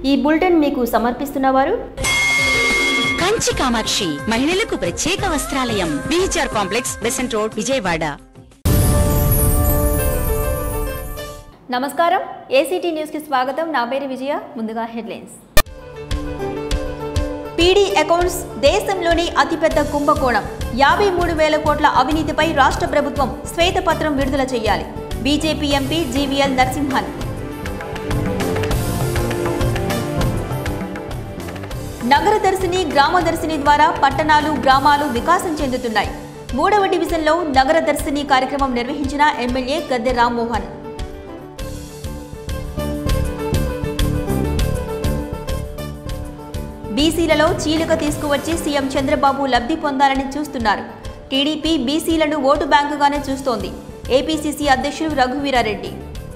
ఈ బులెటిన్ మీకు సమర్పిస్తున్నవారు కంచి కామాక్షి మహిళలకు ప్రత్యేక వస్త్రాలయం BHR complex Besant road Vijayawada నమస్కారం ఏసీటీ న్యూస్కి స్వాగతం నా పేరు విజయ ముందుగా హెడ్లైన్స్ పీడీ అకౌంట్స్ దేశంలోని అతిపెద్ద కుంభకోణం యాభై మూడు వేల కోట్ల అవినీతిపై రాష్ట్ర ప్రభుత్వం శ్వేతపత్రం విడుదల చేయాలి బీజేపీ ఎంపీ జీవీఎల్ నరసింహన్ నగరదర్శిని గ్రామదర్శిని ద్వారా పట్టణాలు గ్రామాలు వికాసం చెందుతున్నాయి మూడవ డివిజన్లో నగరదర్శిని కార్యక్రమం నిర్వహించిన ఎమ్మెల్యే గద్దె రామ్మోహన్ బీసీలలో చీలిక తీసుకువచ్చి సీఎం చంద్రబాబు లబ్ధి పొందాలని చూస్తున్నారు టీడీపీ బీసీలను ఓటు బ్యాంకుగానే చూస్తోంది ఏపీసీసీ అధ్యక్షుడు రఘువీరారెడ్డి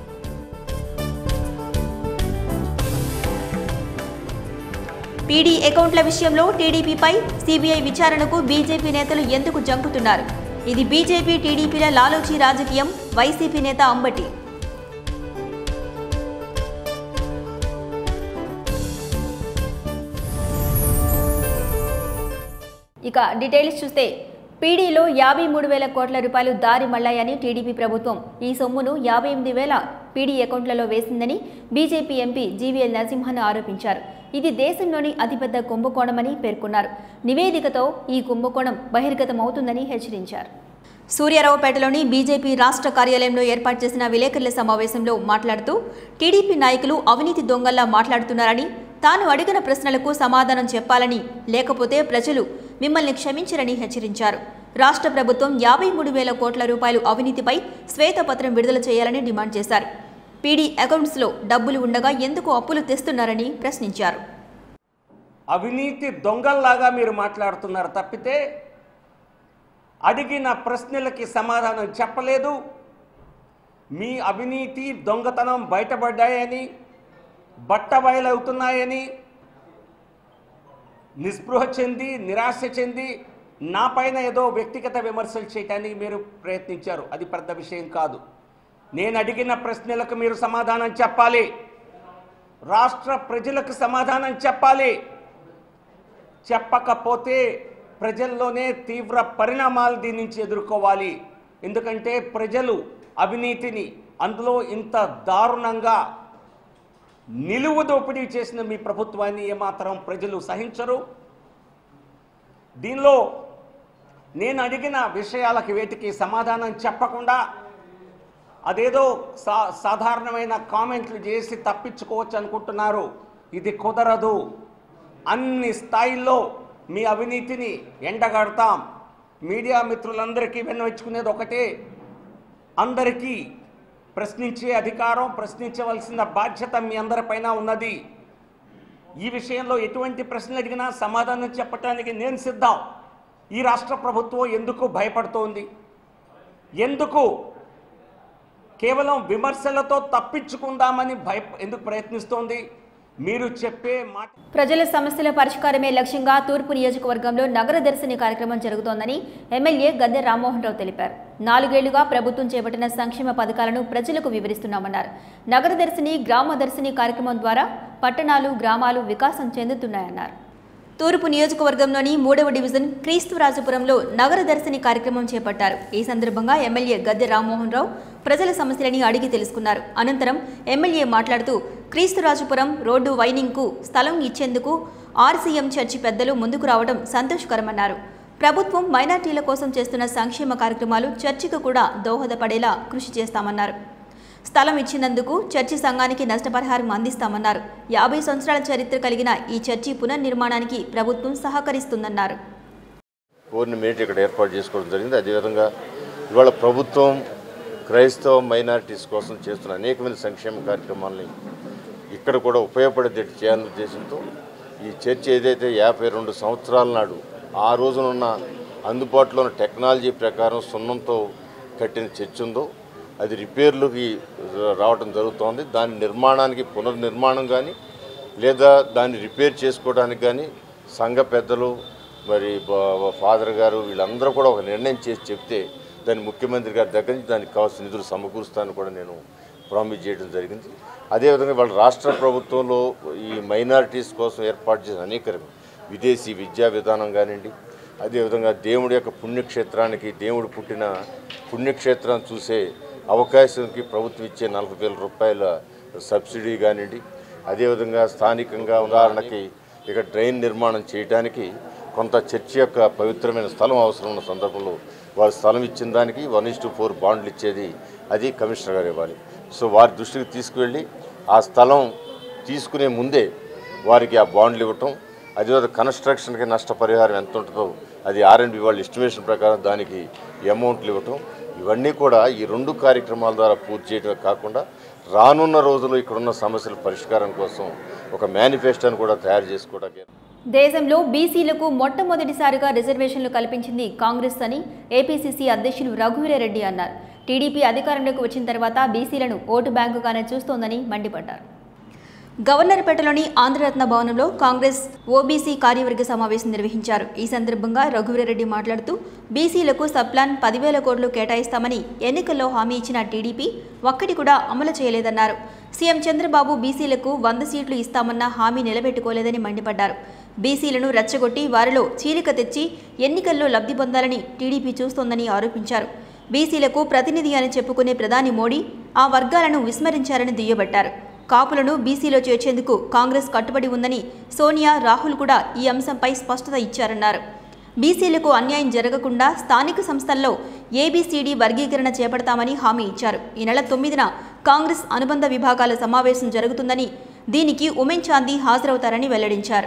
పీడీ అకౌంట్ల విషయంలో టీడీపీపై సీబీఐ విచారణకు బీజేపీ నేతలు ఎందుకు జంకుతున్నారు ఇది బీజేపీ టీడీపీల లాలోచీ రాజకీయం వైసీపీ నేత అంబటి ఇక డీటెయిల్స్ చూస్తే పీడీలో యాభై మూడు వేల కోట్ల రూపాయలు దారి మళ్లాయని టీడీపీ ప్రభుత్వం ఈ సొమ్మును యాభై ఎనిమిది వేల పీడీ అకౌంట్లలో వేసిందని బీజేపీ ఎంపీ జీవీఎల్ నరసింహన్ ఆరోపించారు ఇది దేశంలోని అతిపెద్ద కుంభకోణమని పేర్కొన్నారు నివేదికతో ఈ కుంభకోణం బహిర్గతమవుతుందని హెచ్చరించారు సూర్యారావుపేటలోని బీజేపీ రాష్ట్ర కార్యాలయంలో ఏర్పాటు చేసిన విలేకరుల సమావేశంలో మాట్లాడుతూ టీడీపీ నాయకులు అవినీతి దొంగల్లా మాట్లాడుతున్నారని తాను అడిగిన ప్రశ్నలకు సమాధానం చెప్పాలని లేకపోతే ప్రజలు మిమ్మల్ని క్షమించరని హెచ్చరించారు రాష్ట్ర ప్రభుత్వం యాభై మూడు వేల కోట్ల రూపాయలు అవినీతిపై శ్వేతపత్రం విడుదల చేయాలని డిమాండ్ చేశారు పీడీ అకౌంట్స్లో డబ్బులు ఉండగా ఎందుకు అప్పులు తెస్తున్నారని ప్రశ్నించారు అవినీతి దొంగల్లాగా మీరు మాట్లాడుతున్నారు తప్పితే అడిగిన ప్రశ్నలకి సమాధానం చెప్పలేదు మీ అవినీతి దొంగతనం బయటపడ్డాయని బట్టబయలవుతున్నాయని నిస్పృహ చెంది నిరాశ చెంది నా పైన ఏదో వ్యక్తిగత విమర్శలు చేయటానికి మీరు ప్రయత్నించారు అది పెద్ద విషయం కాదు నేను అడిగిన ప్రశ్నలకు మీరు సమాధానం చెప్పాలి రాష్ట్ర ప్రజలకు సమాధానం చెప్పాలి చెప్పకపోతే ప్రజల్లోనే తీవ్ర పరిణామాలు దీని నుంచి ఎదుర్కోవాలి ఎందుకంటే ప్రజలు అవినీతిని అందులో ఇంత దారుణంగా నిలువు దోపిడీ చేసిన మీ ప్రభుత్వాన్ని ఏమాత్రం ప్రజలు సహించరు దీనిలో నేను అడిగిన విషయాలకు వేటికి సమాధానం చెప్పకుండా అదేదో సా సాధారణమైన కామెంట్లు చేసి తప్పించుకోవచ్చు అనుకుంటున్నారు ఇది కుదరదు అన్ని స్థాయిల్లో మీ అవినీతిని ఎండగడతాం మీడియా మిత్రులందరికీ విన్నవించుకునేది ఒకటే అందరికీ ప్రశ్నించే అధికారం ప్రశ్నించవలసిన బాధ్యత మీ అందరిపైన ఉన్నది ఈ విషయంలో ఎటువంటి ప్రశ్నలు అడిగినా సమాధానం చెప్పడానికి నేను సిద్ధం ఈ రాష్ట్ర ప్రభుత్వం ఎందుకు భయపడుతోంది ఎందుకు కేవలం విమర్శలతో తప్పించుకుందామని భయ ఎందుకు ప్రయత్నిస్తోంది మీరు చెప్పే మాట ప్రజల సమస్యల పరిష్కారమే లక్ష్యంగా తూర్పు నియోజకవర్గంలో నగర దర్శిని కార్యక్రమం జరుగుతోందని ఎమ్మెల్యే గద్దె రామ్మోహన్ రావు తెలిపారు నాలుగేళ్లుగా ప్రభుత్వం చేపట్టిన సంక్షేమ పథకాలను ప్రజలకు వివరిస్తున్నామన్నారు నగర దర్శిని గ్రామ దర్శిని కార్యక్రమం ద్వారా పట్టణాలు గ్రామాలు వికాసం చెందుతున్నాయన్నారు తూర్పు నియోజకవర్గంలోని మూడవ డివిజన్ క్రీస్తురాజపురంలో నగర దర్శిని కార్యక్రమం చేపట్టారు ఈ సందర్భంగా ఎమ్మెల్యే గద్దె రామ్మోహన్ రావు ప్రజల సమస్యలని అడిగి తెలుసుకున్నారు అనంతరం ఎమ్మెల్యే మాట్లాడుతూ క్రీస్తురాజపురం రోడ్డు వైనింగ్కు స్థలం ఇచ్చేందుకు ఆర్సీఎం చర్చి పెద్దలు ముందుకు రావడం సంతోషకరమన్నారు ప్రభుత్వం మైనార్టీల కోసం చేస్తున్న సంక్షేమ కార్యక్రమాలు చర్చికి కూడా దోహదపడేలా కృషి చేస్తామన్నారు స్థలం ఇచ్చినందుకు చర్చి సంఘానికి నష్టపరిహారం అందిస్తామన్నారు యాభై సంవత్సరాల చరిత్ర కలిగిన ఈ చర్చి పునర్నిర్మాణానికి ప్రభుత్వం సహకరిస్తుందన్నారు కోరిన మీట్ ఇక్కడ ఏర్పాటు చేసుకోవడం జరిగింది అదేవిధంగా ఇవాళ ప్రభుత్వం క్రైస్తవ మైనారిటీస్ కోసం చేస్తున్న అనేకమైన సంక్షేమ కార్యక్రమాలని ఇక్కడ కూడా ఉపయోగపడేటట్టు చేయాలనే ఉద్దేశంతో ఈ చర్చ్ ఏదైతే యాభై రెండు సంవత్సరాల నాడు ఆ రోజునున్న అందుబాటులో ఉన్న టెక్నాలజీ ప్రకారం సున్నంతో కట్టిన చర్చ్ ఉందో అది రిపేర్లోకి రావడం జరుగుతోంది దాని నిర్మాణానికి పునర్నిర్మాణం కానీ లేదా దాన్ని రిపేర్ చేసుకోవడానికి కానీ సంఘ పెద్దలు మరి బా- ఫాదర్ గారు వీళ్ళందరూ కూడా ఒక నిర్ణయం చేసి చెప్తే దాన్ని ముఖ్యమంత్రి గారి దగ్గర నుంచి దానికి కావాల్సిన నిధులు సమకూరుస్తాను కూడా నేను ప్రామిస్ చేయడం జరిగింది అదేవిధంగా వాళ్ళ రాష్ట్ర ప్రభుత్వంలో ఈ మైనారిటీస్ కోసం ఏర్పాటు చేసిన అనేక విదేశీ విద్యా విధానం కానివ్వండి అదేవిధంగా దేవుడి యొక్క పుణ్యక్షేత్రానికి దేవుడు పుట్టిన పుణ్యక్షేత్రాన్ని చూసే అవకాశానికి ప్రభుత్వం ఇచ్చే నలభై వేల రూపాయల సబ్సిడీ కానివ్వండి అదేవిధంగా స్థానికంగా ఉదాహరణకి ఇక డ్రైన్ నిర్మాణం చేయడానికి కొంత చర్చి యొక్క పవిత్రమైన స్థలం అవసరం ఉన్న సందర్భంలో వారు స్థలం ఇచ్చిన దానికి వన్ ఇస్ టు ఫోర్ బాండ్లు ఇచ్చేది అది కమిషనర్ గారు ఇవ్వాలి సో వారి దృష్టికి తీసుకువెళ్ళి ఆ స్థలం తీసుకునే ముందే వారికి ఆ బాండ్లు ఇవ్వటం అదేవిధంగా కన్స్ట్రక్షన్కి నష్టపరిహారం ఎంత ఉంటుందో అది ఆర్ఎండ్బి వాళ్ళ ఎస్టిమేషన్ ప్రకారం దానికి అమౌంట్లు ఇవ్వటం ఇవన్నీ కూడా ఈ రెండు కార్యక్రమాల ద్వారా పూర్తి చేయడమే కాకుండా రానున్న రోజుల్లో ఇక్కడున్న సమస్యల పరిష్కారం కోసం ఒక మేనిఫెస్టోని కూడా తయారు చేసుకోవడానికి దేశంలో బీసీలకు మొట్టమొదటిసారిగా రిజర్వేషన్లు కల్పించింది కాంగ్రెస్ అని ఏపీసీసీ అధ్యక్షులు రఘువీరారెడ్డి అన్నారు టీడీపీ అధికారంలోకి వచ్చిన తర్వాత బీసీలను ఓటు బ్యాంకుగానే చూస్తోందని మండిపడ్డారు గవర్నర్పేటలోని ఆంధ్రరత్న భవనంలో కాంగ్రెస్ ఓబీసీ కార్యవర్గ సమావేశం నిర్వహించారు ఈ సందర్భంగా రఘువీరారెడ్డి మాట్లాడుతూ బీసీలకు సబ్ప్లాన్ పదివేల కోట్లు కేటాయిస్తామని ఎన్నికల్లో హామీ ఇచ్చిన టీడీపీ ఒక్కటి కూడా అమలు చేయలేదన్నారు సీఎం చంద్రబాబు బీసీలకు వంద సీట్లు ఇస్తామన్న హామీ నిలబెట్టుకోలేదని మండిపడ్డారు బీసీలను రెచ్చగొట్టి వారిలో చీలిక తెచ్చి ఎన్నికల్లో లబ్ధి పొందాలని టీడీపీ చూస్తోందని ఆరోపించారు బీసీలకు ప్రతినిధి అని చెప్పుకునే ప్రధాని మోడీ ఆ వర్గాలను విస్మరించారని దుయ్యబట్టారు కాపులను బీసీలో చేర్చేందుకు కాంగ్రెస్ కట్టుబడి ఉందని సోనియా రాహుల్ కూడా ఈ అంశంపై స్పష్టత ఇచ్చారన్నారు బీసీలకు అన్యాయం జరగకుండా స్థానిక సంస్థల్లో ఏబీసీడీ వర్గీకరణ చేపడతామని హామీ ఇచ్చారు ఈ నెల తొమ్మిదిన కాంగ్రెస్ అనుబంధ విభాగాల సమావేశం జరుగుతుందని దీనికి ఉమెన్ చాందీ హాజరవుతారని వెల్లడించారు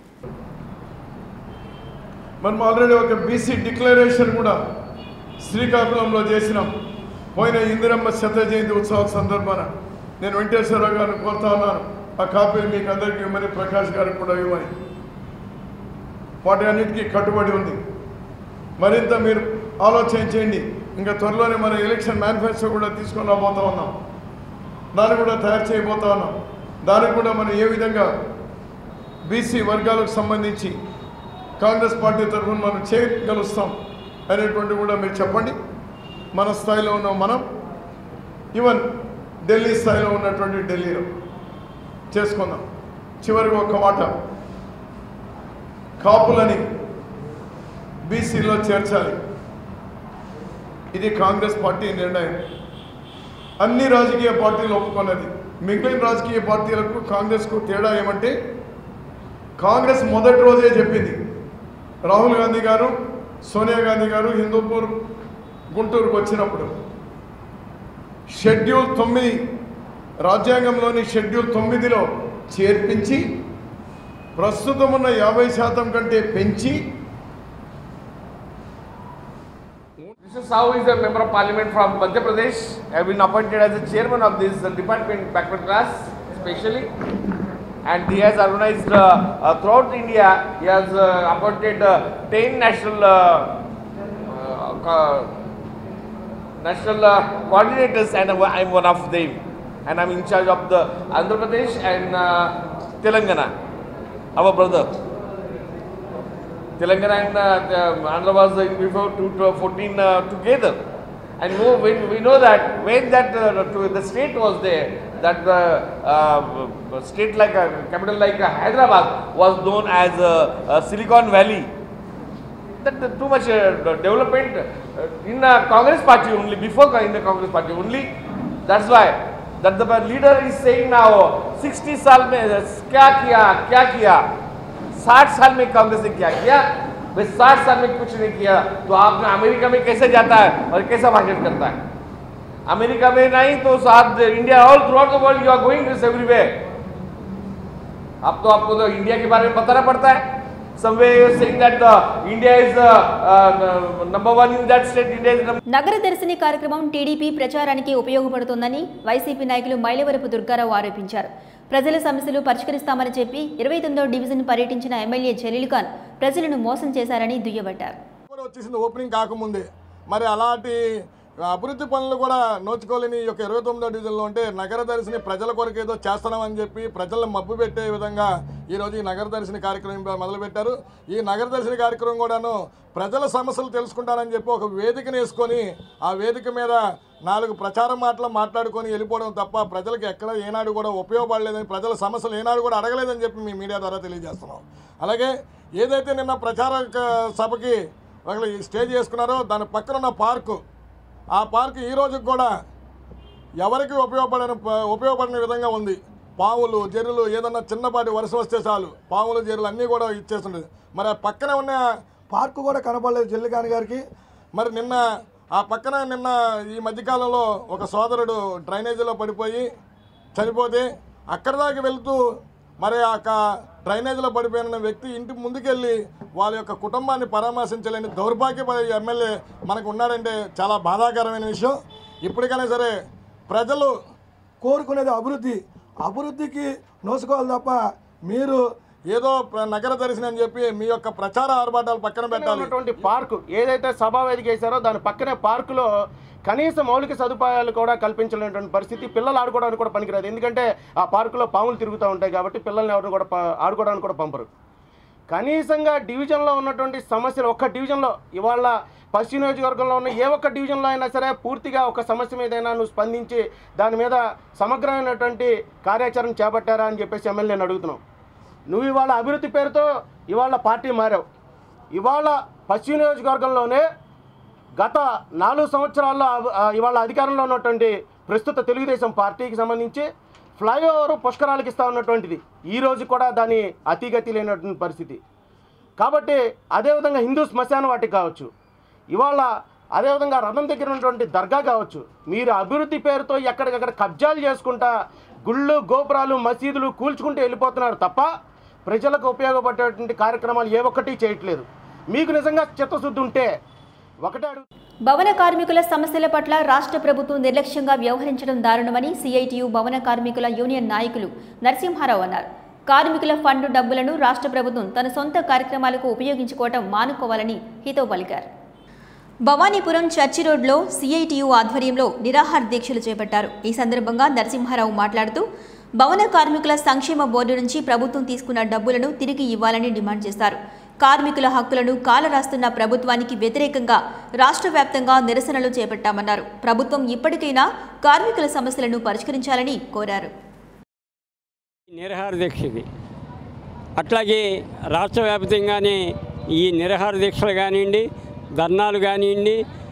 మనం ఆల్రెడీ ఒక బీసీ డిక్లరేషన్ కూడా శ్రీకాకుళంలో చేసినాం పోయిన ఇందిరమ్మ శత జయంతి ఉత్సవ సందర్భాన నేను వెంకటేశ్వరరావు గారిని కోరుతా ఉన్నాను ఆ కాపీలు మీకు అందరికీ ఇవ్వమని ప్రకాష్ గారికి కూడా ఇవ్వమని వాటి అన్నిటికీ కట్టుబడి ఉంది మరింత మీరు ఆలోచన చేయండి ఇంకా త్వరలోనే మన ఎలక్షన్ మేనిఫెస్టో కూడా తీసుకొని రాబోతా ఉన్నాం దాన్ని కూడా తయారు చేయబోతా ఉన్నాం దానికి కూడా మనం ఏ విధంగా బీసీ వర్గాలకు సంబంధించి కాంగ్రెస్ పార్టీ తరఫున మనం చేయగలుస్తాం అనేటువంటి కూడా మీరు చెప్పండి మన స్థాయిలో ఉన్న మనం ఈవెన్ ఢిల్లీ స్థాయిలో ఉన్నటువంటి ఢిల్లీలో చేసుకుందాం చివరికి ఒక్క మాట కాపులని బీసీలో చేర్చాలి ఇది కాంగ్రెస్ పార్టీ నిర్ణయం అన్ని రాజకీయ పార్టీలు ఒప్పుకున్నది మిగిలిన రాజకీయ పార్టీలకు కాంగ్రెస్కు తేడా ఏమంటే కాంగ్రెస్ మొదటి రోజే చెప్పింది రాహుల్ గాంధీ గారు సోనియా గాంధీ గారు హిందూపూర్ గుంటూరుకు వచ్చినప్పుడు షెడ్యూల్ తొమ్మిది రాజ్యాంగంలోని షెడ్యూల్ తొమ్మిదిలో చేర్పించి ప్రస్తుతం ఉన్న యాభై శాతం కంటే పెంచి This is how is a member of parliament from Madhya Pradesh have been appointed as the chairman of this uh, department backward class especially and he has organized uh, uh, throughout India he has uh, appointed uh, 10 national uh, uh, co- national uh, coordinators and I am one of them and I am in charge of the Andhra Pradesh and uh, Telangana our brother Telangana and uh, the Andhra was uh, before 2014 uh, together. And know, when we know that when that uh, to the state was there, that the uh, state like a capital like uh, Hyderabad was known as uh, uh, Silicon Valley. That uh, too much uh, development uh, in the Congress party only before in the Congress party only. That's why that the leader is saying now 60 साल में क्या किया क्या किया साठ साल में कांग्रेस ने क्या किया भाई साठ साल में कुछ नहीं किया तो आपने अमेरिका में कैसे जाता है और कैसा भाषण करता है अमेरिका में नहीं तो साथ India all throughout the world you are going this everywhere अब तो आपको तो इंडिया के बारे में बताना पड़ता है somewhere you are saying that the India is uh, uh, number one in that state. India is number నగర దర్శిని కార్యక్రమం టీడీపీ ప్రచారానికి ఉపయోగపడుతోందని వైసీపీ నాయకులు మైలవరపు దుర్గారావు ఆరోపించారు ప్రజల సమస్యలు పరిష్కరిస్తామని చెప్పి ఇరవై తొమ్మిదో డివిజన్ పర్యటించిన ఎమ్మెల్యే జలీల్ ఖాన్ ప్రజలను మోసం చేశారని దుయ్యబట్టారు కూడా వచ్చేసింది ఓపెనింగ్ కాకముందే మరి అలాంటి అభివృద్ధి పనులు కూడా నోచుకోలేని ఈ యొక్క ఇరవై తొమ్మిదో డివిజన్లో ఉంటే నగర దర్శిని ప్రజల కొరకు ఏదో చేస్తున్నామని చెప్పి ప్రజలను మబ్బు పెట్టే విధంగా ఈరోజు ఈ నగర దర్శిని కార్యక్రమం మొదలుపెట్టారు ఈ నగర దర్శిని కార్యక్రమం కూడాను ప్రజల సమస్యలు తెలుసుకుంటారని చెప్పి ఒక వేదికను వేసుకొని ఆ వేదిక మీద నాలుగు ప్రచార మాటలు మాట్లాడుకొని వెళ్ళిపోవడం తప్ప ప్రజలకు ఎక్కడ ఏనాడు కూడా ఉపయోగపడలేదని ప్రజల సమస్యలు ఏనాడు కూడా అడగలేదని చెప్పి మీ మీడియా ద్వారా తెలియజేస్తున్నాం అలాగే ఏదైతే నిన్న ప్రచార క- సభకి ఒకళ్ళు స్టేజ్ చేసుకున్నారో దాని పక్కన ఉన్న పార్కు ఆ పార్కు ఈ రోజుకి కూడా ఎవరికి ఉపయోగపడని ఉపయోగపడిన విధంగా ఉంది పాములు జెర్రులు ఏదన్నా చిన్నపాటి వరుస వస్తే చాలు పాములు జెర్రులు అన్నీ కూడా ఇచ్చేస్తుండేది మరి ఆ పక్కన ఉన్న పార్కు కూడా కనపడలేదు జల్లికాని గారికి మరి నిన్న ఆ పక్కన నిన్న ఈ మధ్యకాలంలో ఒక సోదరుడు డ్రైనేజీలో పడిపోయి చనిపోతే అక్కడి దాకా వెళ్తూ మరి ఆ యొక్క డ్రైనేజీలో పడిపోయిన వ్యక్తి ఇంటి ముందుకెళ్ళి వాళ్ళ యొక్క కుటుంబాన్ని పరామర్శించలేని దౌర్భాగ్యపడే ఎమ్మెల్యే మనకు ఉన్నాడంటే చాలా బాధాకరమైన విషయం ఇప్పటికైనా సరే ప్రజలు కోరుకునేది అభివృద్ధి అభివృద్ధికి నోసుకోవాలి తప్ప మీరు ఏదో ప్ర- నగర దర్శనం అని చెప్పి మీ యొక్క ప్రచార ఆర్భాటాలు పక్కన పెట్టాలి ఉన్నటువంటి పార్కు ఏదైతే సభా వేదిక వేశారో దాని పక్కనే పార్కులో కనీస మౌలిక సదుపాయాలు కూడా కల్పించలేనటువంటి పరిస్థితి పిల్లలు ఆడుకోవడానికి కూడా పనికిరాదు ఎందుకంటే ఆ పార్కులో పాములు తిరుగుతూ ఉంటాయి కాబట్టి పిల్లల్ని ఎవరిని కూడా ప- ఆడుకోవడానికి కూడా పంపరు కనీసంగా డివిజన్లో ఉన్నటువంటి సమస్యలు ఒక్క డివిజన్లో ఇవాళ పశ్చిమ నియోజకవర్గంలో ఉన్న ఏ ఒక్క డివిజన్లో అయినా సరే పూర్తిగా ఒక సమస్య మీదైనా నువ్వు స్పందించి దాని మీద సమగ్రమైనటువంటి కార్యాచరణ చేపట్టారా అని చెప్పేసి ఎమ్మెల్యే నేను అడుగుతున్నాం నువ్వు ఇవాళ అభివృద్ధి పేరుతో ఇవాళ పార్టీ మారావు ఇవాళ పశ్చిమ నియోజకవర్గంలోనే గత నాలుగు సంవత్సరాల్లో అవ- ఆ, ఇవాళ అధికారంలో ఉన్నటువంటి ప్రస్తుత తెలుగుదేశం పార్టీకి సంబంధించి ఫ్లైఓవర్ పుష్కరాలకు ఇస్తా ఉన్నటువంటిది ఈ రోజు కూడా దాని అతిగతి లేనటువంటి పరిస్థితి కాబట్టి అదేవిధంగా హిందూ శ్మశాన వాటికి కావచ్చు ఇవాళ అదేవిధంగా రథం దగ్గర ఉన్నటువంటి దర్గా కావచ్చు మీరు అభివృద్ధి పేరుతో ఎక్కడికక్కడ కబ్జాలు చేసుకుంటా గుళ్ళు గోపురాలు మసీదులు కూల్చుకుంటూ వెళ్ళిపోతున్నారు తప్ప ప్రజలకు ఉపయోగపడేటువంటి కార్యక్రమాలు ఏ ఒక్కటి చేయట్లేదు మీకు నిజంగా చిత్తశుద్ధి ఉంటే ఒకటే అడుగు భవన కార్మికుల సమస్యల పట్ల రాష్ట్ర ప్రభుత్వం నిర్లక్ష్యంగా వ్యవహరించడం దారుణమని సిఐటియు భవన కార్మికుల యూనియన్ నాయకులు నరసింహారావు అన్నారు కార్మికుల ఫండ్ డబ్బులను రాష్ట్ర ప్రభుత్వం తన సొంత కార్యక్రమాలకు ఉపయోగించుకోవటం మానుకోవాలని హితవు పలికారు భవానీపురం చర్చి రోడ్లో సిఐటియు ఆధ్వర్యంలో నిరాహార దీక్షలు చేపట్టారు ఈ సందర్భంగా నరసింహారావు మాట్లాడుతూ భవన కార్మికుల సంక్షేమ బోర్డు నుంచి ప్రభుత్వం తీసుకున్న డబ్బులను తిరిగి ఇవ్వాలని డిమాండ్ చేశారు కార్మికుల హక్కులను కాలరాస్తున్న ప్రభుత్వానికి వ్యతిరేకంగా రాష్ట్ర వ్యాప్తంగా నిరసనలు చేపట్టామన్నారు ప్రభుత్వం ఇప్పటికైనా కార్మికుల సమస్యలను పరిష్కరించాలని కోరారు నిరహార దీక్షకి అట్లాగే రాష్ట్ర వ్యాప్తంగానే ఈ నిరహార దీక్షలు కానివ్వండి ధర్నాలు కానివ్వండి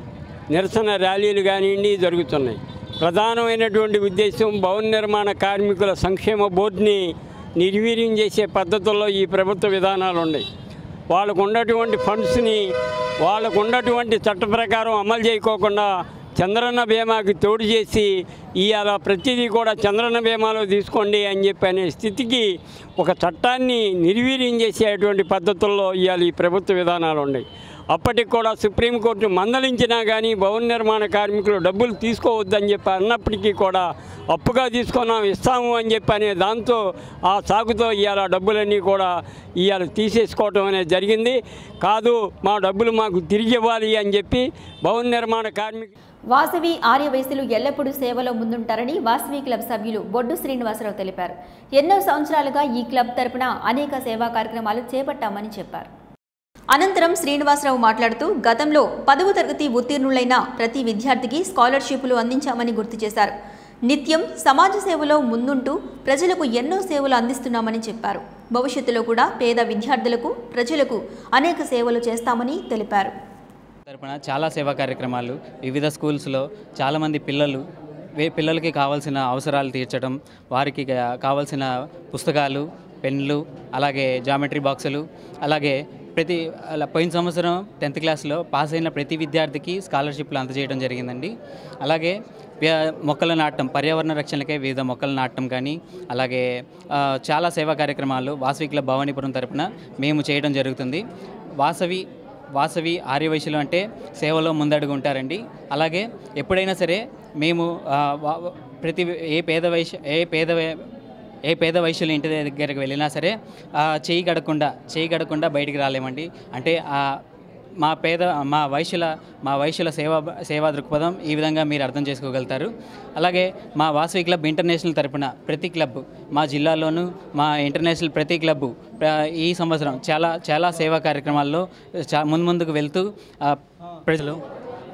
నిరసన ర్యాలీలు కానివ్వండి జరుగుతున్నాయి ప్రధానమైనటువంటి ఉద్దేశం భవన నిర్మాణ కార్మికుల సంక్షేమ బోర్డుని నిర్వీర్యం చేసే పద్ధతుల్లో ఈ ప్రభుత్వ విధానాలు ఉన్నాయి వాళ్ళకు ఉన్నటువంటి ఫండ్స్ని వాళ్ళకు ఉన్నటువంటి చట్ట ప్రకారం అమలు చేయకోకుండా చంద్రన్న బీమాకి తోడు చేసి ఇవాళ ప్రతిదీ కూడా చంద్రన్న బీమాలో తీసుకోండి అని చెప్పి అనే స్థితికి ఒక చట్టాన్ని నిర్వీర్యం చేసేటువంటి పద్ధతుల్లో ఇవాళ ఈ ప్రభుత్వ విధానాలు ఉన్నాయి అప్పటికి కూడా సుప్రీంకోర్టు మందలించినా కానీ భవన నిర్మాణ కార్మికులు డబ్బులు తీసుకోవద్దని చెప్పి అన్నప్పటికీ కూడా అప్పుగా తీసుకున్నాం ఇస్తాము అని చెప్పి అనే దాంతో ఆ సాగుతో ఇవాళ డబ్బులన్నీ కూడా ఇవాళ తీసేసుకోవటం అనేది జరిగింది కాదు మా డబ్బులు మాకు తిరిగి ఇవ్వాలి అని చెప్పి భవన నిర్మాణ కార్మికులు వాసవి ఆర్యవయసులు ఎల్లప్పుడూ సేవలో ముందుంటారని వాసవి క్లబ్ సభ్యులు బొడ్డు శ్రీనివాసరావు తెలిపారు ఎన్నో సంవత్సరాలుగా ఈ క్లబ్ తరపున అనేక సేవా కార్యక్రమాలు చేపట్టామని చెప్పారు అనంతరం శ్రీనివాసరావు మాట్లాడుతూ గతంలో పదవ తరగతి ఉత్తీర్ణులైన ప్రతి విద్యార్థికి స్కాలర్షిప్లు అందించామని గుర్తు చేశారు నిత్యం సమాజ సేవలో ముందుంటూ ప్రజలకు ఎన్నో సేవలు అందిస్తున్నామని చెప్పారు భవిష్యత్తులో కూడా పేద విద్యార్థులకు ప్రజలకు అనేక సేవలు చేస్తామని తెలిపారు తరపున చాలా సేవా కార్యక్రమాలు వివిధ స్కూల్స్లో చాలామంది పిల్లలు వే పిల్లలకి కావాల్సిన అవసరాలు తీర్చడం వారికి కా- కావాల్సిన పుస్తకాలు పెన్లు అలాగే జామెట్రీ బాక్సులు అలాగే ప్రతి అలా పోయిన సంవత్సరం టెన్త్ క్లాస్లో పాస్ అయిన ప్రతి విద్యార్థికి స్కాలర్షిప్లు అందజేయడం జరిగిందండి అలాగే వ్య- మొక్కలు నాటడం పర్యావరణ రక్షణకే వివిధ మొక్కలు నాటడం కానీ అలాగే ఆ, చాలా సేవా కార్యక్రమాలు వాసవి క్లబ్ భవానీపురం తరపున మేము చేయడం జరుగుతుంది వాసవి వాసవి ఆర్యవైశ్యులు అంటే సేవలో ముందడుగు ఉంటారండి అలాగే ఎప్పుడైనా సరే మేము ఆ, వా- ప్రతి ఏ పేద వైశ్య ఏ పేద వై- ఏ పేద వైశ్యుల ఇంటి దగ్గరికి వెళ్ళినా సరే ఆ, చేయి గడకుండా చేయి గడకుండా బయటికి రాలేమండి అంటే ఆ మా పేద మా వైశ్యుల మా వైశ్యుల సేవా సేవా దృక్పథం ఈ విధంగా మీరు అర్థం చేసుకోగలుగుతారు అలాగే మా వాసవి క్లబ్ ఇంటర్నేషనల్ తరపున ప్రతి క్లబ్ మా జిల్లాలోనూ మా ఇంటర్నేషనల్ ప్రతి క్లబ్ ప్ర- ఈ సంవత్సరం చాలా చాలా సేవా కార్యక్రమాల్లో చా ముందు ముందుకు వెళ్తూ ఆ, ప్రజలు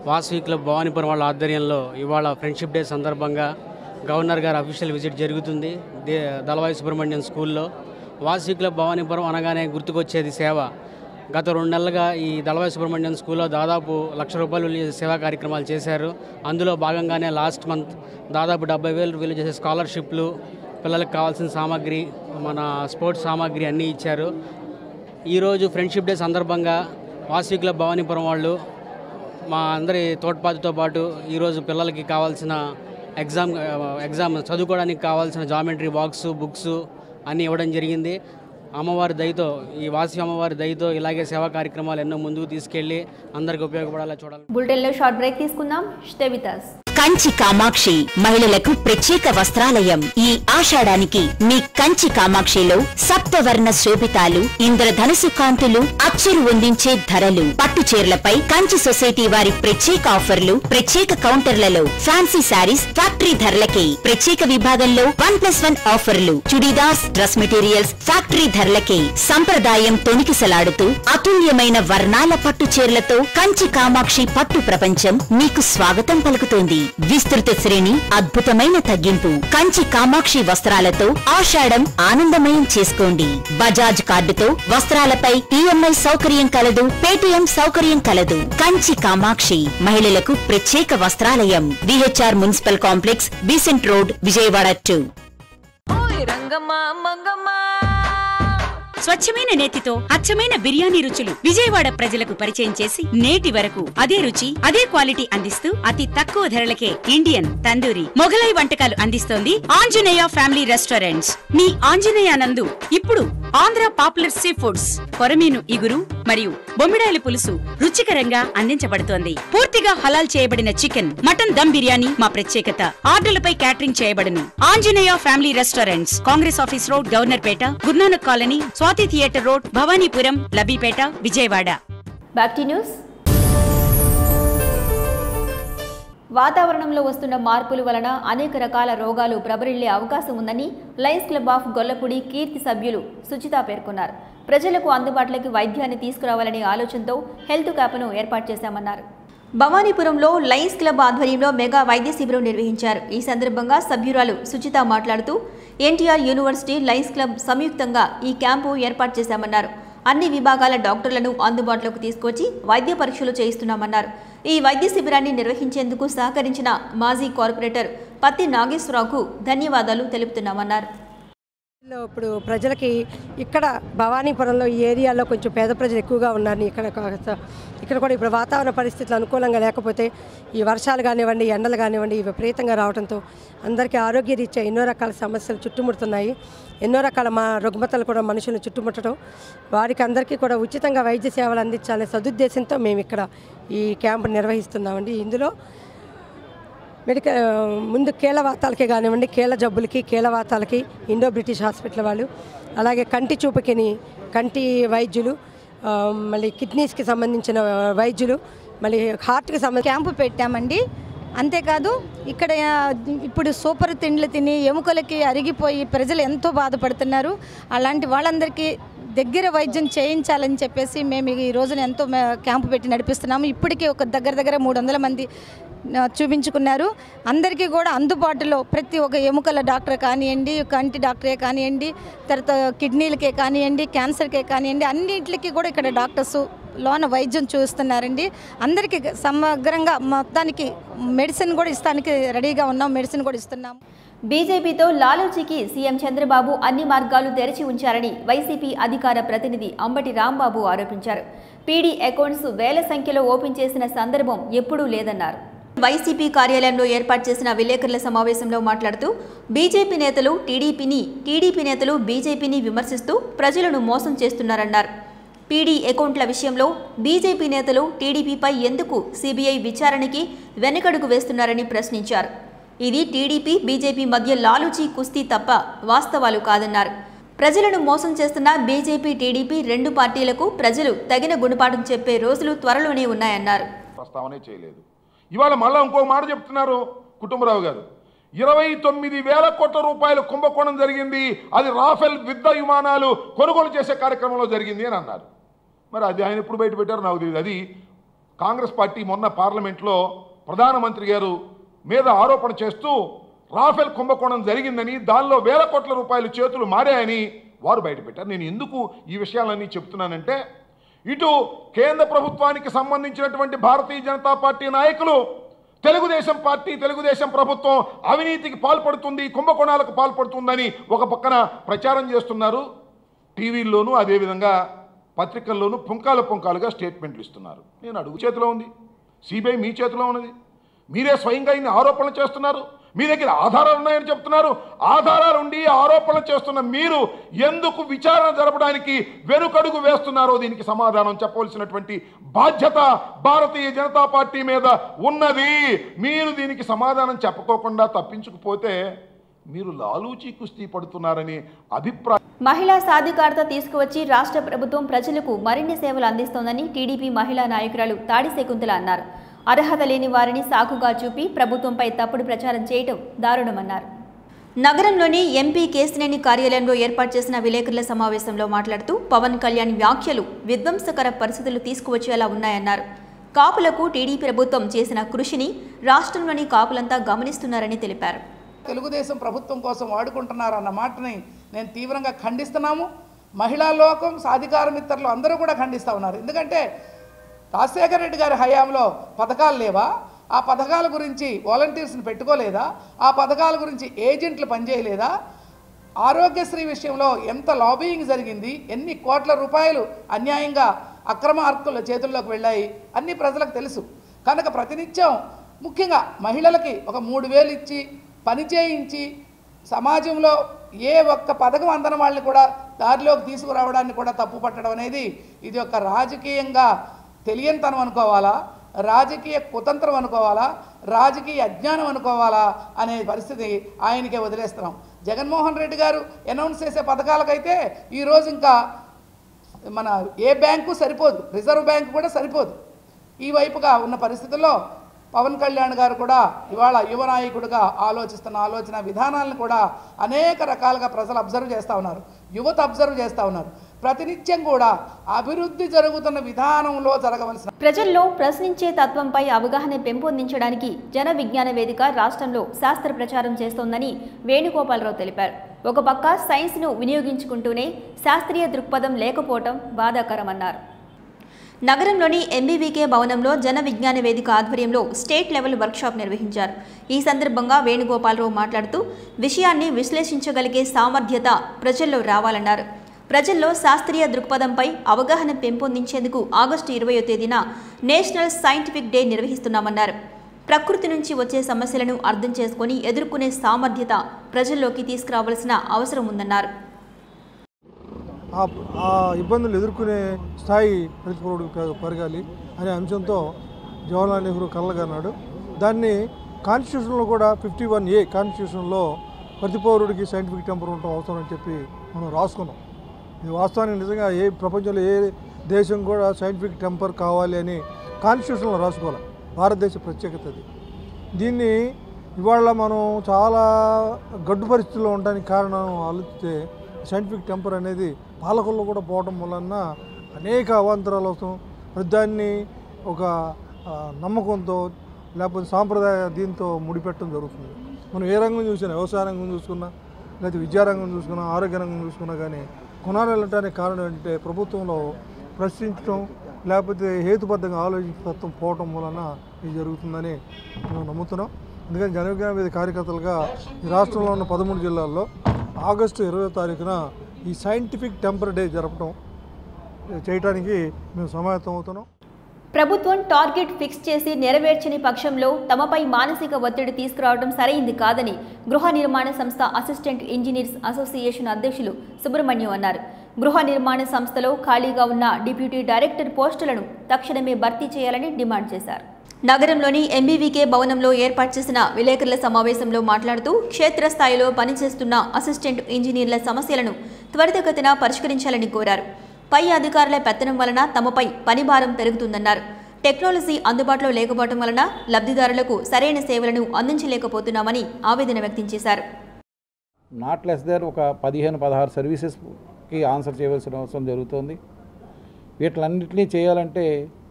వాసవి క్లబ్ భవానీపురం వాళ్ళ ఆధ్వర్యంలో ఇవాళ ఫ్రెండ్షిప్ డే సందర్భంగా గవర్నర్ గారి అఫీషియల్ విజిట్ జరుగుతుంది దే దళవాయి సుబ్రహ్మణ్యం స్కూల్లో వాసవి క్లబ్ భవానీపురం అనగానే గుర్తుకొచ్చేది సేవ గత రెండు నెలలుగా ఈ దళవాయి సుబ్రహ్మణ్యం స్కూల్లో దాదాపు లక్ష రూపాయలు విలువ చేసే సేవా కార్యక్రమాలు చేశారు అందులో భాగంగానే లాస్ట్ మంత్ దాదాపు డెబ్బై వేలు విలువ చేసే స్కాలర్షిప్లు పిల్లలకు కావాల్సిన సామాగ్రి మన స్పోర్ట్స్ సామాగ్రి అన్నీ ఇచ్చారు ఈరోజు ఫ్రెండ్షిప్ డే సందర్భంగా వాసవి క్లబ్ భవానీపురం వాళ్ళు మా అందరి తోడ్పాటుతో పాటు ఈరోజు పిల్లలకి కావాల్సిన ఎగ్జామ్ ఎగ్జామ్ చదువుకోవడానికి కావాల్సిన జామెట్రీ బాక్స్ బుక్స్ అన్నీ ఇవ్వడం జరిగింది అమ్మవారి దయతో ఈ వాసి అమ్మవారి దయతో ఇలాగే సేవా కార్యక్రమాలు ఎన్నో ముందుకు తీసుకెళ్ళి అందరికి ఉపయోగపడాలా చూడాలి బులెటిన్లో షార్ట్ బ్రేక్ తీసుకుందాం stay with us. Kanchi Kamakshi మహిళలకు ప్రత్యేక వస్త్రాలయం ఈ ఆషాఢానికి మీ కంచి కామాక్షిలో సప్తవర్ణ శోభితాలు ఇంద్రధనుసు కాంతులు అచ్చరు వందించే ధరలు పట్టు చీరలపై కంచి సొసైటీ వారి ప్రత్యేక ఆఫర్లు ప్రత్యేక కౌంటర్లలో ఫ్యాన్సీ శారీస్ ఫ్యాక్టరీ ధరలకే ప్రత్యేక విభాగంలో వన్ ప్లస్ వన్ ఆఫర్లు చుడీదార్స్ డ్రెస్ మెటీరియల్స్ ఫ్యాక్టరీ ధరలకే సంప్రదాయం తొణికిసలాడుతూ అతుల్యమైన వర్ణాల పట్టు చీరలతో కంచి కామాక్షి పట్టు ప్రపంచం మీకు స్వాగతం పలుకుతోంది విస్తృత శ్రేణి అద్భుతమైన తగ్గింపు కంచి కామాక్షి వస్త్రాలతో ఆషాఢం ఆనందమయం చేసుకోండి బజాజ్ కార్డుతో వస్త్రాలపై ఈఎంఐ సౌకర్యం కలదు పేటీఎం సౌకర్యం కలదు కంచి కామాక్షి మహిళలకు ప్రత్యేక వస్త్రాలయం VHR municipal complex Besant road Vijayawada టూ స్వచ్ఛమైన నేతితో అచ్చమైన బిర్యానీ రుచులు విజయవాడ ప్రజలకు పరిచయం చేసి నేటి వరకు అదే రుచి అదే క్వాలిటీ అందిస్తూ అతి తక్కువ ధరలకే ఇండియన్ తందూరి మొఘలై వంటకాలు అందిస్తోంది ఆంజనేయ ఫ్యామిలీ రెస్టారెంట్స్ మీ ఆంజనేయ నందు ఇప్పుడు ఆంధ్ర పాపులర్ సీ ఫుడ్స్ కొరమీను ఇగురు మరియు బొమ్మిడాయల పులుసు రుచికరంగా అందించబడుతోంది పూర్తిగా హలాల్ చేయబడిన చికెన్ మటన్ దమ్ బిర్యానీ మా ప్రత్యేకత ఆర్డర్లపై క్యాటరింగ్ చేయబడును Anjaneya family restaurants Congress office road governor Peta Guru Nanak colony Swathi theatre road Bhavanipuram Labbipeta Vijayawada back to news వాతావరణంలో వస్తున్న మార్పుల వలన అనేక రకాల రోగాలు ప్రబరిల్లే అవకాశం ఉందని Lions club of Gollapudi Keerthi సభ్యులు సుచిత పేర్కొన్నారు ప్రజలకు అందుబాటులోకి వైద్యాన్ని తీసుకురావాలనే ఆలోచనతో హెల్త్ క్యాప్ను ఏర్పాటు చేశామన్నారు భవానీపురంలో లయన్స్ క్లబ్ ఆధ్వర్యంలో మెగా వైద్య శిబిరం నిర్వహించారు ఈ సందర్భంగా సభ్యురాలు సుచిత మాట్లాడుతూ ఎన్టీఆర్ యూనివర్సిటీ లయన్స్ క్లబ్ సంయుక్తంగా ఈ క్యాంపు ఏర్పాటు చేశామన్నారు అన్ని విభాగాల డాక్టర్లను అందుబాటులోకి తీసుకొచ్చి వైద్య పరీక్షలు చేయిస్తున్నామన్నారు ఈ వైద్య శిబిరాన్ని నిర్వహించేందుకు సహకరించిన మాజీ కార్పొరేటర్ పత్తి నాగేశ్వరరావుకు ధన్యవాదాలు తెలుపుతున్నామన్నారు లో ఇప్పుడు ప్రజలకి ఇక్కడ భవానీపురంలో ఈ ఏరియాలో కొంచెం పేద ప్రజలు ఎక్కువగా ఉన్నారు ఇక్కడ కాస్త- ఇక్కడ కూడా ఇప్పుడు వాతావరణ పరిస్థితులు అనుకూలంగా లేకపోతే ఈ వర్షాలు కానివ్వండి ఎండలు కానివ్వండి ఇవి విపరీతంగా రావడంతో అందరికీ ఆరోగ్య రీత్యా ఎన్నో రకాల సమస్యలు చుట్టుముడుతున్నాయి ఎన్నో రకాల మా రుగ్మతలు కూడా మనుషులను చుట్టుముట్టడం వారికి అందరికీ కూడా ఉచితంగా వైద్య సేవలు అందించాలనే సదుద్దేశంతో మేము ఇక్కడ ఈ క్యాంపు నిర్వహిస్తున్నామండి ఇందులో మెడికల్ ముందు కీళ్ళవాతాలకి కానివ్వండి కీళ్ళ జబ్బులకి కీళ్ళవాతాలకి ఇండో బ్రిటిష్ హాస్పిటల్ వాళ్ళు అలాగే కంటి చూపుకిని కంటి వైద్యులు ఆ, మళ్ళీ కిడ్నీస్కి సంబంధించిన వైద్యులు మళ్ళీ హార్ట్కి సంబంధించి క్యాంపు పెట్టామండి అంతేకాదు ఇక్కడ ఆ, ఇప్పుడు సూపర్ తిండ్లు తిని ఎముకలకి అరిగిపోయి ప్రజలు ఎంతో బాధపడుతున్నారు అలాంటి వాళ్ళందరికీ దగ్గర వైద్యం చేయించాలని చెప్పేసి మేము ఈ రోజున ఎంతో మే- క్యాంపు పెట్టి నడిపిస్తున్నాము ఇప్పటికీ ఒక దగ్గర దగ్గర మూడు వందల మంది ఆ, చూపించుకున్నారు అందరికీ కూడా అందుబాటులో ప్రతి ఒక్క ఎముకల డాక్టర్ కానివ్వండి కంటి డాక్టరే కానివ్వండి తర్వాత కిడ్నీలకే కానివ్వండి క్యాన్సర్కే కానివ్వండి అన్నింటికి కూడా ఇక్కడ డాక్టర్స్ లోన వైద్యం చూస్తున్నారండి అందరికీ సమగ్రంగా మొత్తానికి మెడిసిన్ కూడా ఇస్తానికి రెడీగా ఉన్నాం మెడిసిన్ కూడా ఇస్తున్నాం బీజేపీతో లాలూచీకి సీఎం చంద్రబాబు అన్ని మార్గాలు తెరిచి ఉంచారని వైసీపీ అధికార ప్రతినిధి అంబటి రాంబాబు ఆరోపించారు పీడీ అకౌంట్స్ వేల సంఖ్యలో ఓపెన్ చేసిన సందర్భం ఎప్పుడూ లేదన్నారు వైసీపీ కార్యాలయంలో ఏర్పాటు చేసిన విలేకరుల సమావేశంలో మాట్లాడుతూ బీజేపీ నేతలు టీడీపీని టీడీపీ నేతలు బీజేపీని విమర్శిస్తూ ప్రజలను మోసం చేస్తున్నారన్నారు పీడీ అకౌంట్ల విషయంలో బీజేపీ నేతలు టీడీపీపై ఎందుకు సీబీఐ విచారణకి వెనకడుగు వేస్తున్నారని ప్రశ్నించారు ఇది టీడీపీ బీజేపీ మధ్య లాలూచీ కుస్తీ తప్ప వాస్తవాలు కాదన్నారు ప్రజలను మోసం చేస్తున్న బీజేపీ టీడీపీ రెండు పార్టీలకు ప్రజలు తగిన గుణపాఠం చెప్పే రోజులు త్వరలోనే ఉన్నాయన్నారు ప్రస్తావనే చేయలేదు ఇవాళ మళ్ళీ ఇంకో మాట చెప్తున్నారు కుటుంబరావు గారు ఇరవై తొమ్మిది వేల కోట్ల రూపాయలు కుంభకోణం జరిగింది అది రాఫెల్ యుద్ధ విమానాలు కొనుగోలు చేసే కార్యక్రమంలో జరిగింది అని అన్నారు మరి అది ఆయన ఎప్పుడు బయట పెట్టారో నాకు తెలియదు అది కాంగ్రెస్ పార్టీ మొన్న పార్లమెంట్లో ప్రధానమంత్రి గారు మీద ఆరోపణ చేస్తూ రాఫెల్ కుంభకోణం జరిగిందని దానిలో వేల కోట్ల రూపాయలు చేతులు మారాయని వారు బయటపెట్టారు నేను ఎందుకు ఈ విషయాలన్నీ చెప్తున్నానంటే ఇటు కేంద్ర ప్రభుత్వానికి సంబంధించినటువంటి భారతీయ జనతా పార్టీ నాయకులు తెలుగుదేశం పార్టీ తెలుగుదేశం ప్రభుత్వం అవినీతికి పాల్పడుతుంది కుంభకోణాలకు పాల్పడుతుందని ఒక పక్కన ప్రచారం చేస్తున్నారు టీవీల్లోనూ అదేవిధంగా పత్రికల్లోనూ పుంకాల పుంకాలుగా స్టేట్మెంట్లు ఇస్తున్నారు నేను అడుగు చేతిలో ఉంది సిబిఐ మీ చేతిలో ఉన్నది మీరే స్వయంగా ఇన్ని ఆరోపణలు చేస్తున్నారు మీ దగ్గర ఆధారాలు ఉన్నాయని చెప్తున్నారు ఆధారాలు ఉండి ఆరోపణలు చేస్తున్న మీరు ఎందుకు విచారణ జరపడానికి వెనుకడుగు వేస్తున్నారో దీనికి సమాధానం చెప్పవలసినటువంటి బాధ్యత భారతీయ జనతా పార్టీ మీద ఉన్నది మీరు దీనికి సమాధానం చెప్పకోకుండా తప్పించుకుపోతే మీరు లాలూచీ కుస్తీ పడుతున్నారని అభిప్రాయం మహిళా సాధికారత తీసుకువచ్చి రాష్ట్ర ప్రభుత్వం ప్రజలకు మరిన్ని సేవలు అందిస్తోందని టీడీపీ మహిళా నాయకురాలు తాడి శకుంతల అన్నారు అర్హత లేని వారిని సాకుగా చూపి ప్రభుత్వంపై తప్పుడు ప్రచారం చేయటం దారుణమన్నారు నగరంలోని ఎంపీ కేసినేని కార్యాలయంలో ఏర్పాటు చేసిన విలేకరుల సమావేశంలో మాట్లాడుతూ పవన్ కళ్యాణ్ వ్యాఖ్యలు విధ్వంసకర పరిస్థితులు తీసుకువచ్చేలా ఉన్నాయన్నారు కాపులకు టీడీపీ ప్రభుత్వం చేసిన కృషిని రాష్ట్రంలోని కాపులంతా గమనిస్తున్నారని తెలిపారు తెలుగుదేశం ప్రభుత్వం కోసం వాడుకుంటున్నారు అన్న మాటని నేను తీవ్రంగా ఖండిస్తున్నాము మహిళా లోకం సాధికార మిత్రులు అందరూ కూడా ఖండిస్తూ ఉన్నారు ఎందుకంటే రాజశేఖర రెడ్డి గారి హయాంలో పథకాలు లేవా ఆ పథకాల గురించి వాలంటీర్స్ని పెట్టుకోలేదా ఆ పథకాల గురించి ఏజెంట్లు పనిచేయలేదా ఆరోగ్యశ్రీ విషయంలో ఎంత లాబీయింగ్ జరిగింది ఎన్ని కోట్ల రూపాయలు అన్యాయంగా అక్రమ అర్కుల చేతుల్లోకి వెళ్ళాయి అన్ని ప్రజలకు తెలుసు కనుక ప్రతినిత్యం ముఖ్యంగా మహిళలకి ఒక మూడు వేలు ఇచ్చి పని చేయించి సమాజంలో ఏ ఒక్క పథకం అందని వాళ్ళని కూడా దారిలోకి తీసుకురావడాన్ని కూడా తప్పు పట్టడం అనేది ఇది ఒక రాజకీయంగా తెలియనితనం అనుకోవాలా రాజకీయ కుతంత్రం అనుకోవాలా రాజకీయ అజ్ఞానం అనుకోవాలా అనే పరిస్థితి ఆయనకే వదిలేస్తున్నాం జగన్మోహన్ రెడ్డి గారు అనౌన్స్ చేసే పథకాలకైతే ఈరోజు ఇంకా మన ఏ బ్యాంకు సరిపోదు రిజర్వ్ బ్యాంకు కూడా సరిపోదు ఈ వైపుగా ఉన్న పరిస్థితుల్లో పవన్ కళ్యాణ్ గారు కూడా ఇవాళ యువ నాయకుడిగా ఆలోచిస్తున్న ఆలోచన విధానాలను కూడా అనేక రకాలుగా ప్రజలు అబ్జర్వ్ చేస్తూ ఉన్నారు యువత అబ్జర్వ్ చేస్తూ ఉన్నారు ప్రతినిత్యం కూడా అభివృద్ధి జరుగుతున్న విధానంలో జరగవలసిన ప్రజల్లో ప్రశ్నించే తత్వంపై అవగాహన పెంపొందించడానికి జన విజ్ఞాన వేదిక రాష్ట్రంలో శాస్త్ర ప్రచారం చేస్తోందని వేణుగోపాలరావు తెలిపారు ఒక పక్క సైన్స్ను వినియోగించుకుంటూనే శాస్త్రీయ దృక్పథం లేకపోవటం బాధాకరమన్నారు నగరంలోని ఎంబీవీకే భవనంలో జన విజ్ఞాన వేదిక ఆధ్వర్యంలో స్టేట్ లెవెల్ వర్క్షాప్ నిర్వహించారు ఈ సందర్భంగా వేణుగోపాలరావు మాట్లాడుతూ విషయాన్ని విశ్లేషించగలిగే సామర్థ్యత ప్రజల్లో రావాలన్నారు ప్రజల్లో శాస్త్రీయ దృక్పథంపై అవగాహన పెంపొందించేందుకు ఆగస్టు ఇరవయో తేదీన నేషనల్ సైంటిఫిక్ డే నిర్వహిస్తున్నామన్నారు ప్రకృతి నుంచి వచ్చే సమస్యలను అర్థం చేసుకుని ఎదుర్కొనే సామర్థ్యత ప్రజల్లోకి తీసుకురావాల్సిన అవసరం ఉందన్నారు ఆ ఆ ఇబ్బందులు ఎదుర్కొనే స్థాయి ప్రతి పౌరుడు పె- పెరగాలి అనే అంశంతో జవహర్లాల్ నెహ్రూ కలగన్నాడు దాన్ని కాన్స్టిట్యూషన్లో కూడా ఫిఫ్టీ వన్ ఏ కాన్స్టిట్యూషన్లో ప్రతి పౌరుడికి సైంటిఫిక్ టెంపర్ ఉండటం అవసరం అని చెప్పి మనం రాసుకున్నాం ఇది వాస్తవానికి నిజంగా ఏ ప్రపంచంలో ఏ దేశం కూడా సైంటిఫిక్ టెంపర్ కావాలి అని కాన్స్టిట్యూషన్లో రాసుకోవాలి భారతదేశ ప్రత్యేకత అది దీన్ని ఇవాళ మనం చాలా గడ్డు పరిస్థితుల్లో ఉండడానికి కారణం ఆలోచిస్తే సైంటిఫిక్ టెంపర్ అనేది పాలకుల్లో కూడా పోవడం వలన అనేక అవాంతరాలు వస్తాం ప్రతిదాన్ని ఒక ఆ, నమ్మకంతో లేకపోతే సాంప్రదాయ దీంతో ముడిపెట్టడం జరుగుతుంది మనం ఏ రంగం చూసినా వ్యవసాయ రంగం చూసుకున్నా లేదా విద్యారంగం చూసుకున్నా ఆరోగ్య రంగం చూసుకున్నా కానీ కొనాలి వెళ్ళటానికి కారణం ఏంటంటే ప్రభుత్వంలో ప్రశ్నించడం లేకపోతే హేతుబద్ధంగా ఆలోచించే తత్వం పోవటం వలన ఇది జరుగుతుందని మేము నమ్ముతున్నాం ఎందుకంటే జనవిజ్ఞాన వేది కార్యకర్తలుగా ఈ రాష్ట్రంలో ఉన్న పదమూడు జిల్లాల్లో ఆగస్టు ఇరవై తారీఖున ఈ సైంటిఫిక్ టెంపర్ డే జరపడం చేయడానికి మేము సమాయత్తం అవుతున్నాం ప్రభుత్వం టార్గెట్ ఫిక్స్ చేసి నెరవేర్చని పక్షంలో తమపై మానసిక ఒత్తిడి తీసుకురావడం సరైంది కాదని గృహ నిర్మాణ సంస్థ అసిస్టెంట్ ఇంజనీర్స్ అసోసియేషన్ అధ్యక్షులు సుబ్రహ్మణ్యం అన్నారు గృహ నిర్మాణ సంస్థలో ఖాళీగా ఉన్న డిప్యూటీ డైరెక్టర్ పోస్టులను తక్షణమే భర్తీ చేయాలని డిమాండ్ చేశారు నగరంలోని ఎంబీవీకే భవనంలో ఏర్పాటు చేసిన విలేకరుల సమావేశంలో మాట్లాడుతూ క్షేత్రస్థాయిలో పనిచేస్తున్న అసిస్టెంట్ ఇంజనీర్ల సమస్యలను త్వరితగతిన పరిష్కరించాలని కోరారు పై అధికారుల పెత్తనం వలన తమపై పనిభారం పెరుగుతుందన్నారు టెక్నాలజీ అందుబాటులో లేకపోవడం వలన లబ్ధిదారులకు సరైన సేవలను అందించలేకపోతున్నామని ఆవేదన వ్యక్తం చేశారు నాట్ లెస్ దెన్ ఒక పదిహేను పదహారు సర్వీసెస్కి ఆన్సర్ చేయవలసిన అవసరం జరుగుతోంది వీటిలన్నింటినీ చేయాలంటే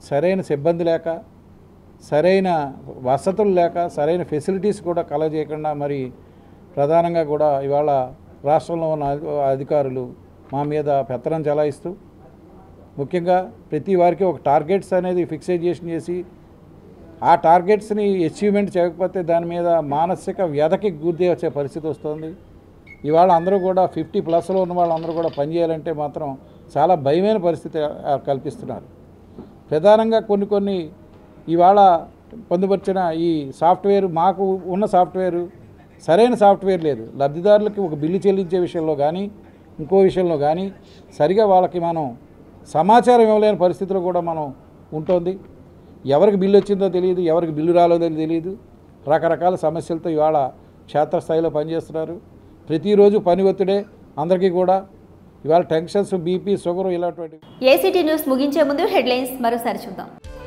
సరైన సిబ్బంది లేక సరైన వసతులు లేక సరైన ఫెసిలిటీస్ కూడా కలగజేయకుండా మరి ప్రధానంగా కూడా ఇవాళ రాష్ట్రంలో ఉన్న అధి- అధికారులు మా మీద పెత్తనం చెలాయిస్తూ ముఖ్యంగా ప్రతి వారికి ఒక టార్గెట్స్ అనేది ఫిక్సేషన్ చేసి ఆ టార్గెట్స్ని అచీవ్మెంట్ చేయకపోతే దాని మీద మానసిక వ్యధకి గురి వచ్చే పరిస్థితి వస్తుంది ఇవాళ అందరూ కూడా ఫిఫ్టీ ప్లస్లో ఉన్న వాళ్ళందరూ కూడా పనిచేయాలంటే మాత్రం చాలా భయమైన పరిస్థితి ఆ, కల్పిస్తున్నారు ప్రధానంగా కొన్ని కొన్ని ఇవాళ పొందుపరిచిన ఈ సాఫ్ట్వేర్ మాకు ఉన్న సాఫ్ట్వేరు సరైన సాఫ్ట్వేర్ లేదు లబ్ధిదారులకి ఒక బిల్లు చెల్లించే విషయంలో కానీ ఇంకో విషయంలో కానీ సరిగా వాళ్ళకి మనం సమాచారం ఇవ్వలేని పరిస్థితిలో కూడా మనం ఉంటుంది ఎవరికి బిల్లు వచ్చిందో తెలియదు ఎవరికి బిల్లు రాలేదో తెలియదు రకరకాల సమస్యలతో ఇవాళ క్షేత్రస్థాయిలో పనిచేస్తున్నారు ప్రతిరోజు పని ఒత్తిడే అందరికీ కూడా ఇవాళ టెన్షన్స్ బీపీ షుగర్ ఇలాంటివి ఏసీటీ న్యూస్ ముగించే ముందు హెడ్లైన్స్ మరోసారి చూద్దాం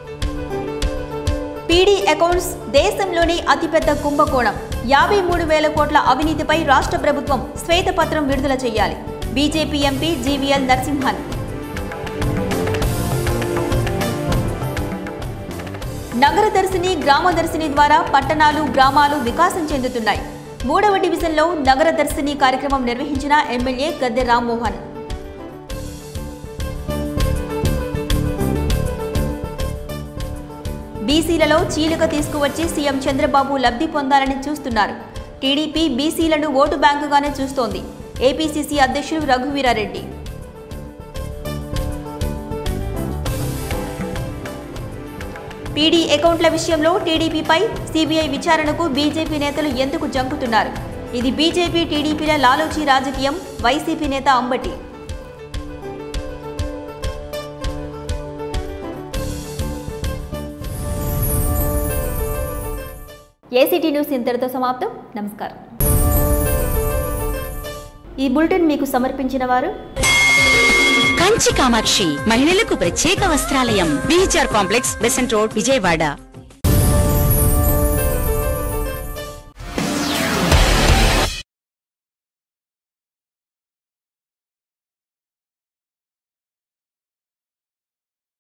పీడీ అకౌంట్స్ దేశంలోనే అతిపెద్ద కుంభకోణం యాభై మూడు వేల కోట్ల అవినీతిపై రాష్ట్ర ప్రభుత్వం శ్వేతపత్రం విడుదల చేయాలి బీజేపీ ఎంపీ జీవీఎల్ నరసింహన్ నగర దర్శిని గ్రామ దర్శిని ద్వారా పట్టణాలు గ్రామాలు వికాసం చెందుతున్నాయి మూడవ డివిజన్లో నగర దర్శిని కార్యక్రమం నిర్వహించిన ఎమ్మెల్యే గద్దె రామ్మోహన్ బీసీలలో చీలిక తీసుకువచ్చి సీఎం చంద్రబాబు లబ్ధి పొందాలని చూస్తున్నారు టీడీపీ బీసీలను ఓటు బ్యాంకుగానే చూస్తోంది ఏపీసీసీ అధ్యక్షుడు రఘువీరారెడ్డి పీడీ అకౌంట్ల విషయంలో టీడీపీపై సీబీఐ విచారణకు బీజేపీ నేతలు ఎందుకు జంకుతున్నారు ఇది బీజేపీ టీడీపీల లాలోచీ రాజకీయం వైసీపీ నేత అంబటి ఏసీటీ న్యూస్ ఇంతటితో సమాప్తం నమస్కారం ఈ బులెటిన్ మీకు సమర్పించిన వారు కంచి కామాక్షి మహిళలకు ప్రత్యేక వస్త్రాలయం BHR complex Besant road Vijayawada